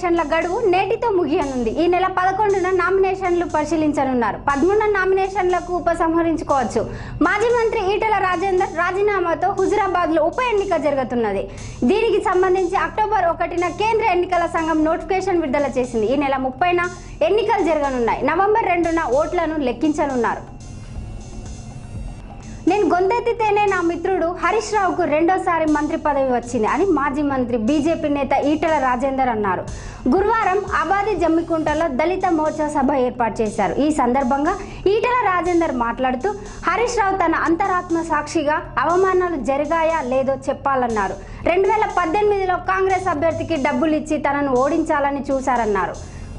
నామినేషన్ల గడువు నేటితో ముగియనుంది ఈ నెల పదకొండున నామినేషన్లు పరిశీలించనున్నారు పదమూడున నామినేషన్లకు ఉపసంహరించుకోవచ్చు మాజీ మంత్రి ఈటల రాజేందర్ రాజీనామాతో హుజురాబాద్ లో ఉప ఎన్నిక జరుగుతున్నది దీనికి సంబంధించి అక్టోబర్ ఒకటిన కేంద్ర ఎన్నికల సంఘం నోటిఫికేషన్ విడుదల చేసింది ఈ నెల ముప్పైన ఎన్నికలు జరగనున్నాయి నవంబర్ రెండున ఓట్లను లెక్కించనున్నారు నేను గొంతెత్తితేనే నా మిత్రుడు హరీష్ రావుకు రెండోసారి మంత్రి పదవి వచ్చింది అని మాజీ మంత్రి బీజేపీ నేత ఈటల రాజేందర్ అన్నారు గురువారం అబాది జమ్మికుంటలో దళిత మోర్చా సభ ఏర్పాటు చేశారు ఈ సందర్భంగా ఈటల రాజేందర్ మాట్లాడుతూ హరీష్ రావు తన అంతరాత్మ సాక్షిగా అవమానాలు జరిగాయా లేదో చెప్పాలన్నారు రెండు వేల పద్దెనిమిదిలో కాంగ్రెస్ అభ్యర్థికి డబ్బులు ఇచ్చి తనను ఓడించాలని చూశారన్నారు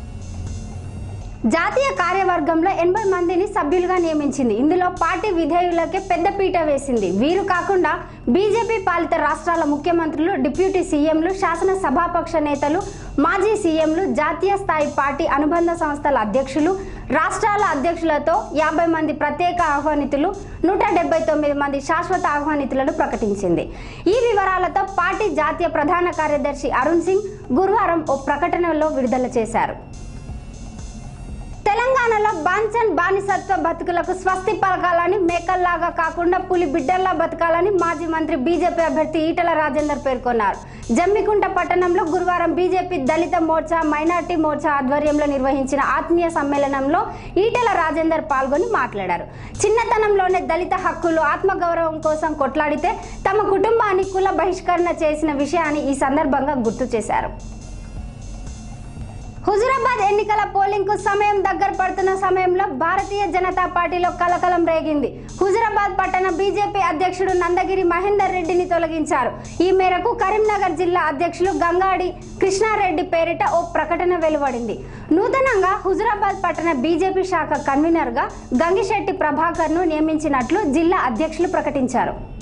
జాతీయ కార్యవర్గంలో ఎనభై మందిని సభ్యులుగా నియమించింది ఇందులో పార్టీ విధేయులకే పెద్దపీట వేసింది వీరు కాకుండా బీజేపీ పాలిత రాష్ట్రాల ముఖ్యమంత్రులు డిప్యూటీ సీఎంలు శాసన సభాపక్ష నేతలు మాజీ సీఎంలు జాతీయ స్థాయి పార్టీ అనుబంధ సంస్థల అధ్యక్షులు రాష్ట్రాల అధ్యక్షులతో యాభై మంది ప్రత్యేక ఆహ్వానితులు నూట డెబ్బై తొమ్మిది మంది శాశ్వత ఆహ్వానితులను ప్రకటించింది ఈ వివరాలతో పార్టీ జాతీయ ప్రధాన కార్యదర్శి అరుణ్ సింగ్ గురువారం ఓ ప్రకటనలో విడుదల చేశారు తెలంగాణలో బాన్సన్ బానిసత్వ బతుకులకు స్వస్తి పలకాలని మేకల్లాగా కాకుండా పులి బిడ్డల్లా బతకాలని మాజీ మంత్రి బీజేపీ అభ్యర్థి ఈటల రాజేందర్ పేర్కొన్నారు జమ్మికుంట పట్టణంలో గురువారం బీజేపీ దళిత మోర్చా మైనార్టీ మోర్చా ఆధ్వర్యంలో నిర్వహించిన ఆత్మీయ సమ్మేళనంలో ఈటల రాజేందర్ పాల్గొని మాట్లాడారు చిన్నతనంలోనే దళిత హక్కులు ఆత్మగౌరవం కోసం కొట్లాడితే తమ కుటుంబాన్ని కుల బహిష్కరణ చేసిన విషయాన్ని ఈ సందర్భంగా గుర్తు చేశారు హుజురాబాద్ ఎన్నికల పోలింగ్ కు సమయం దగ్గర పడుతున్న సమయంలో భారతీయ జనతా పార్టీలో కలకలం రేగింది హుజురాబాద్ పట్టణ బీజేపీ అధ్యక్షుడు నందగిరి మహేందర్ రెడ్డిని తొలగించారు ఈ మేరకు కరీంనగర్ జిల్లా అధ్యక్షులు గంగాడి కృష్ణారెడ్డి పేరిట ఓ ప్రకటన వెలువడింది నూతనంగా హుజురాబాద్ పట్టణ బీజేపీ శాఖ కన్వీనర్ గా గంగిశెట్టి ప్రభాకర్ ను నియమించినట్లు జిల్లా అధ్యక్షులు ప్రకటించారు